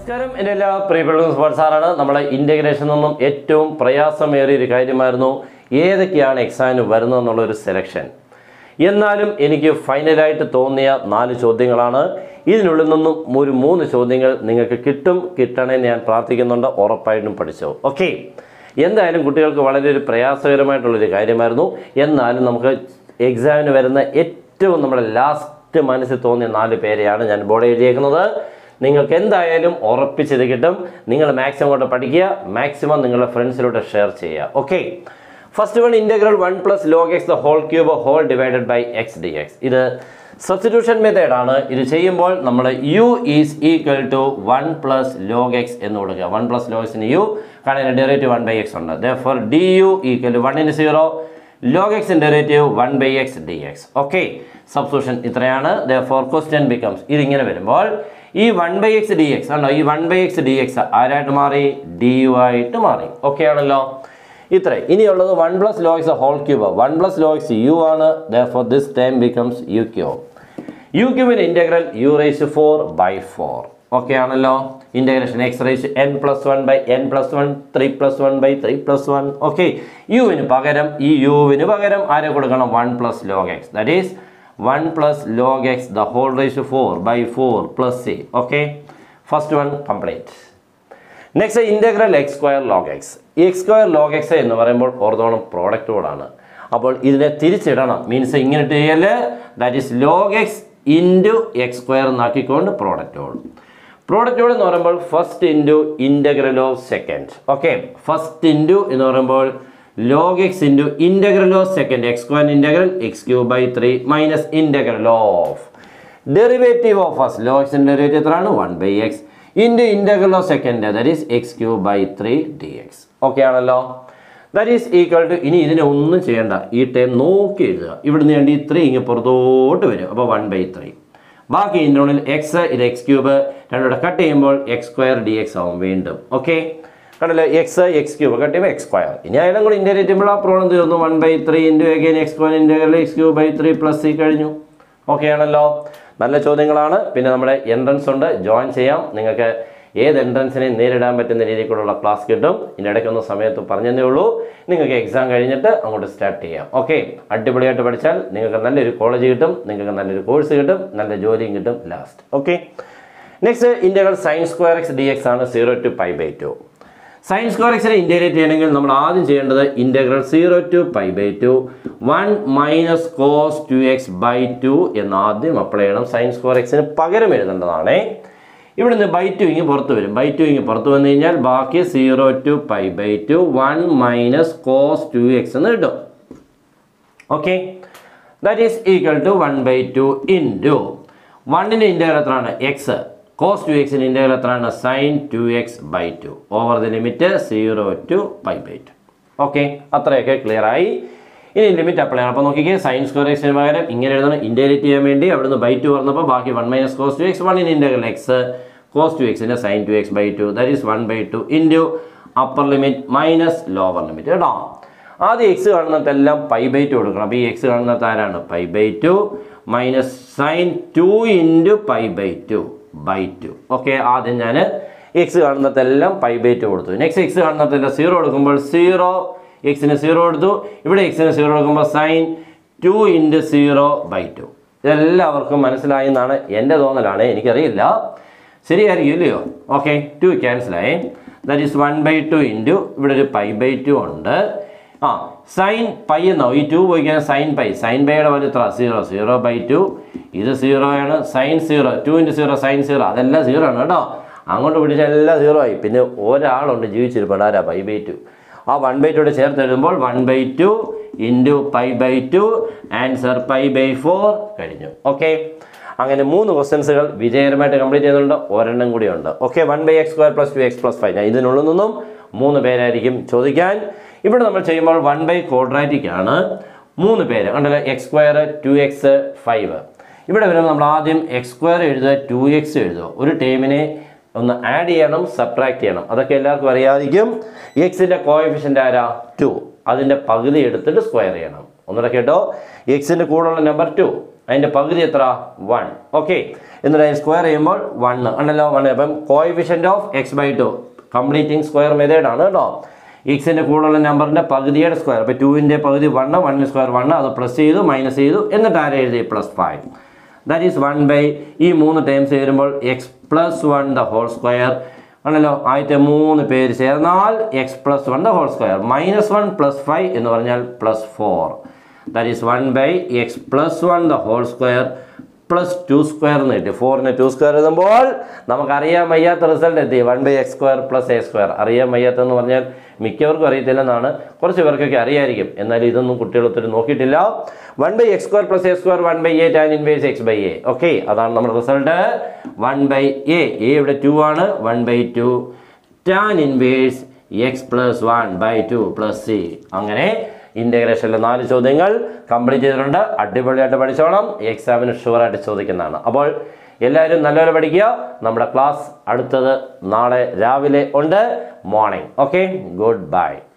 നമസ്കാരം എൻ്റെ എല്ലാ പ്രിയപ്പെട്ട സ്പോർട്സ് സാറാണ് നമ്മുടെ ഇൻ്റഗ്രേഷൻ നിന്നും ഏറ്റവും പ്രയാസമേറിയ ഒരു കാര്യമായിരുന്നു ഏതൊക്കെയാണ് എക്സാമിന് വരുന്നത് എന്നുള്ള ഒരു സെലക്ഷൻ എന്നാലും എനിക്ക് ഫൈനലായിട്ട് തോന്നിയ നാല് ചോദ്യങ്ങളാണ് ഇതിനുള്ളിൽ നിന്നും ഒരു മൂന്ന് ചോദ്യങ്ങൾ നിങ്ങൾക്ക് കിട്ടും കിട്ടണമെന്ന് ഞാൻ പ്രാർത്ഥിക്കുന്നുണ്ട് ഉറപ്പായിട്ടും പഠിച്ചോ ഓക്കെ എന്തായാലും കുട്ടികൾക്ക് വളരെ ഒരു പ്രയാസകരമായിട്ടുള്ളൊരു കാര്യമായിരുന്നു എന്നാലും നമുക്ക് എക്സാമിന് വരുന്ന ഏറ്റവും നമ്മുടെ ലാസ്റ്റ് മനസ്സിൽ തോന്നിയ നാല് പേരെയാണ് ഞാൻ ബോർഡ് എഴുതിയേക്കുന്നത് നിങ്ങൾക്ക് എന്തായാലും ഉറപ്പിച്ചത് കിട്ടും നിങ്ങൾ മാക്സിമം കൊണ്ട് പഠിക്കുക മാക്സിമം നിങ്ങളുടെ ഫ്രണ്ട്സിലോട്ട് ഷെയർ ചെയ്യുക okay first one integral one plus log x the whole cube whole divided by x d x ഇത് സബ്സ്റ്റിറ്റ്യൂഷൻ മെത്തേഡാണ് ഇത് ചെയ്യുമ്പോൾ നമ്മൾ u is equal to one plus log x എന്ന് കൊടുക്കുക വൺ പ്ലസ് ലോഗ് എക്സിന് യു കാരണം ഡെറിവേറ്റീവ് വൺ ബൈ എക്സ് ഉണ്ട് for d u equal to വണ്ണിന് zero log x derivative one by x d x okay substitution ഇത്രയാണ് four question becomes ഇതിങ്ങനെ വരുമ്പോൾ ഈ one by x d x ആണോ ഈ one by x d x ആരായിട്ട് മാറി ഡി യു ആയിട്ട് മാറി ഓക്കെ ആണല്ലോ ഇത്ര ഇനിയുള്ളത് one plus log x whole cube one plus log x u ആണ് for this time becomes u cube u ക്യൂബിന് integral u raise four by four okay ആണല്ലോ integration x raise n plus one by n plus one three plus one by three plus one okay യുവിന് പകരം ഈ യുവിന് പകരം ആരെ കൊടുക്കണം one plus log x that is one plus log x the whole raise four by four plus c okay first one complete next integral x square log x ഈ x square log x എന്ന് പറയുമ്പോൾ ഓർത്തോണം product കോഡാണ് അപ്പോൾ ഇതിനെ തിരിച്ചിടണം means ഇങ്ങനെ ചെയ്യൽ that is log x into x square എന്നാക്കിക്കൊണ്ട് പ്രോഡക്റ്റ് കോഡ് പ്രോഡക്റ്റ് കോഡ് എന്ന് പറയുമ്പോൾ first into integral of second okay first into എന്ന് പറയുമ്പോൾ log x into integral of second x square integral x cube by three minus integral of derivative of first log എക്സിൻ്റെ derivative എത്രയാണ് one by x into integral of second that is x cube by three d x okay ആണല്ലോ that is equal to ഇനി ഇതിനെ ഒന്നും ചെയ്യേണ്ട ഈ time നോക്കി എഴുതുക ഇവിടുന്ന് വേണ്ടി ത്രീ ഇങ്ങ് പുറത്തോട്ട് വരും അപ്പോൾ വൺ ബൈ ത്രീ ബാക്കി ഇതിൻ്റെ ഉള്ളിൽ എക്സ് ഇത് എക്സ് ക്യൂബ് രണ്ടുകൂടെ കട്ട് ചെയ്യുമ്പോൾ എക്സ് സ്ക്വയർ ഡി എക്സ് ആവും വീണ്ടും ഓക്കെ കണ്ടല്ലോ എക്സ് എക്സ് ക്യൂബ് കട്ട് ചെയ്യുമ്പോൾ എക്സ് സ്ക്വയർ ഇനി അതിലും കൂടി ഇൻ്റഗ്രേറ്റ് ചെയ്യുമ്പോൾ ആ പ്രോബ്ലം തീർന്നു one by three into again x square integral x cube by three plus c കഴിഞ്ഞു ഓക്കെ ആണല്ലോ നല്ല ചോദ്യങ്ങളാണ് പിന്നെ നമ്മുടെ എൻട്രൻസ് ഉണ്ട് ജോയിൻ ചെയ്യാം നിങ്ങൾക്ക് ഏത് എൻട്രൻസിനെയും നേരിടാൻ പറ്റുന്ന രീതിക്കുള്ള ക്ലാസ് കിട്ടും ഇതിൻ്റെ ഇടയ്ക്കൊന്ന് സമയത്ത് പറഞ്ഞതേ ഉള്ളൂ നിങ്ങൾക്ക് എക്സാം കഴിഞ്ഞിട്ട് അങ്ങോട്ട് സ്റ്റാർട്ട് ചെയ്യാം ഓക്കെ അടിപൊളിയായിട്ട് പഠിച്ചാൽ നിങ്ങൾക്ക് നല്ലൊരു കോളേജ് കിട്ടും നിങ്ങൾക്ക് നല്ലൊരു കോഴ്സ് കിട്ടും നല്ല ജോലിയും കിട്ടും last okay next integral sine square x d x ആണ് zero to pi by two sine square എക്സിനെ ഇൻ്റഗ്രേറ്റ് ചെയ്യണമെങ്കിൽ നമ്മൾ ആദ്യം ചെയ്യേണ്ടത് integral zero to pi by two one minus cos two x by two എന്ന് ആദ്യം അപ്ലൈ ചെയ്യണം science square എക്സിന് പകരം എഴുതേണ്ടതാണേ ഇവിടുന്ന് ബൈ ടു ഇങ്ങ് പുറത്ത് വരും ബൈ ടു ഇങ്ങ് പുറത്ത് വന്നു കഴിഞ്ഞാൽ ബാക്കി zero to pi by two one minus cos two x എന്ന് കിട്ടും okay that is equal to one by two into വണ്ണിൻ്റെ ഇൻ്റഗ്രൽ എത്രയാണ് എക്സ് കോസ് ടു എക്സിൻ്റെ ഇൻ്റഗ്രൽ എത്രയാണ് sine two x by two over the limit zero to pi by two okay അത്രയൊക്കെ clear ആയി ഇനി limit apply ചെയ്യണം അപ്പോൾ നോക്കിക്കേ സൈൻ സ്ക്വയർ എക്സിന് പകരം ഇങ്ങനെ എഴുതണം ഇൻ്റഗ്രേറ്റ് ചെയ്യാൻ വേണ്ടി അവിടുന്ന് ബൈ ടു പറഞ്ഞപ്പോൾ ബാക്കി one minus cos two x വണ്ണിന് ഇൻ്റഗ്രൽ എക്സ് കോസ് ടു എക്സിൻ്റെ sine two x by two that is one by two into upper limit minus lower limit കേട്ടോ ആദ്യം എക്സ് കാണുന്നിടത്തെല്ലാം പൈ ബൈ ടു കൊടുക്കണം അപ്പോൾ ഈ എക്സ് കാണുന്നത് ആരാണ് pi by two minus sine two into pi by two by two okay ആദ്യം ഞാൻ എക്സ് കാണുന്നിടത്തെല്ലാം പൈ ബൈ ടു കൊടുത്തു നെക്സ്റ്റ് എക്സ് കാണുന്നിടത്തെല്ലാം സീറോ കൊടുക്കുമ്പോൾ സീറോ എക്സിന് സീറോ കൊടുത്തു ഇവിടെ എക്സിന് സീറോ കൊടുക്കുമ്പോൾ sine two into zero by two ഇതെല്ലാവർക്കും മനസ്സിലായി എന്നാണ് എൻ്റെ തോന്നലാണ് എനിക്കറിയില്ല ശരിയായിരിക്കും ഇല്ലയോ ഓക്കെ ടു ക്യാൻസലായി that is one by two into ഇവിടെ ഒരു പൈ ബൈ ടു ഉണ്ട് ആ സൈൻ പൈ എന്നോ ഈ ടു പോയി കഴിഞ്ഞാൽ സൈൻ പൈ സൈൻ പൈയുടെ വാല്യൂ എത്ര സീറോ സീറോ ബൈ ടു ഇത് സീറോ ആണ് sine zero two into zero sine zero അതെല്ലാം സീറോ ആണ് കേട്ടോ അങ്ങോട്ട് പിടിച്ചാൽ എല്ലാം സീറോ ആയി പിന്നെ ഒരാളുണ്ട് ജീവിച്ചിരിപ്പുണ്ട് ആരാ പൈ ബൈ ടു ആ വൺ ബൈ ടുടെ ചേർത്ത് എഴുതുമ്പോൾ one by two into pi by two answer pi by four കഴിഞ്ഞു ഓക്കെ അങ്ങനെ മൂന്ന് ക്വസ്റ്റ്യൻസുകൾ വിജയകരമായിട്ട് കംപ്ലീറ്റ് ചെയ്യുന്നുണ്ട് ഒരെണ്ണം കൂടിയുണ്ട് okay one by x square plus two x plus five ഇതിനുള്ളിൽ നിന്നും മൂന്ന് പേരായിരിക്കും ചോദിക്കാൻ ഇവിടെ നമ്മൾ ചെയ്യുമ്പോൾ വൺ ബൈ ക്വാഡ്രാറ്റിക് ആണ് മൂന്ന് പേര് കണ്ടല്ലോ x square two x five ഇവിടെ വരുമ്പോൾ നമ്മൾ ആദ്യം എക്സ് സ്ക്വയർ എഴുതുക ടു എക്സ് എഴുതുക ഒരു ടേമിനെ ഒന്ന് ആഡ് ചെയ്യണം സബ്ട്രാക്ട് ചെയ്യണം അതൊക്കെ എല്ലാവർക്കും അറിയാതിരിക്കും എക്സിൻ്റെ കോയഫിഷ്യൻ്റ് ആരാ ടു അതിൻ്റെ പകുതി എടുത്തിട്ട് സ്ക്വയർ ചെയ്യണം ഒന്നുകൂടെ കേട്ടോ എക്സിൻ്റെ കൂടെയുള്ള നമ്പർ ടു അതിൻ്റെ പകുതി എത്ര വൺ ഓക്കെ എന്നിട്ട് അതിന് സ്ക്വയർ ചെയ്യുമ്പോൾ വൺ ഉണ്ടല്ലോ വൺ അപ്പം coefficient of x by two completing square മെത്തേഡാണ് കേട്ടോ എക്സിൻ്റെ കൂടെയുള്ള നമ്പറിൻ്റെ പകുതിയുടെ സ്ക്വയർ അപ്പോൾ ടുവിൻ്റെ പകുതി വണ്ണ് വണ്ണിന് സ്ക്വയർ വണ്ണ് അത് പ്ലസ് ചെയ്തു മൈനസ് ചെയ്തു എന്നിട്ട് ആരെ എഴുതി plus five that is one by ഈ മൂന്ന് ടൈംസ് വരുമ്പോൾ x plus one the whole square ആണല്ലോ ആദ്യത്തെ മൂന്ന് പേര് ചേർന്നാൽ x plus one the whole square minus one plus five എന്ന് പറഞ്ഞാൽ plus four that is one by x plus one the whole square plus two square എന്ന് കിട്ടി ഫോറിന് to square എഴുതുമ്പോൾ നമുക്ക് അറിയാൻ വയ്യാത്ത റിസൾട്ട് എത്തി one by x square plus a square അറിയാൻ വയ്യാത്തെന്ന് പറഞ്ഞാൽ മിക്കവർക്കും അറിയത്തില്ലെന്നാണ് കുറച്ച് പേർക്കൊക്കെ അറിയായിരിക്കും എന്നാൽ ഇതൊന്നും കുട്ടികൾ ഒത്തിരി നോക്കിയിട്ടില്ല one by x square plus a square one by a tan inverse x by a okay അതാണ് നമ്മുടെ result one by a a ഇവിടെ ടു ആണ് one by two tan inverse x plus one by two plus c അങ്ങനെ ഇൻ്റഗ്രേഷനിലെ നാല് ചോദ്യങ്ങൾ complete ചെയ്തിട്ടുണ്ട് അടിപൊളിയായിട്ട് പഠിച്ചോണം എക്സാമിന് ഷുവറായിട്ട് ചോദിക്കുന്നതാണ് അപ്പോൾ എല്ലാവരും നല്ലപോലെ പഠിക്കുക നമ്മുടെ ക്ലാസ് അടുത്തത് നാളെ രാവിലെ ഉണ്ട് മോർണിംഗ് ഓക്കെ ഗുഡ് ബൈ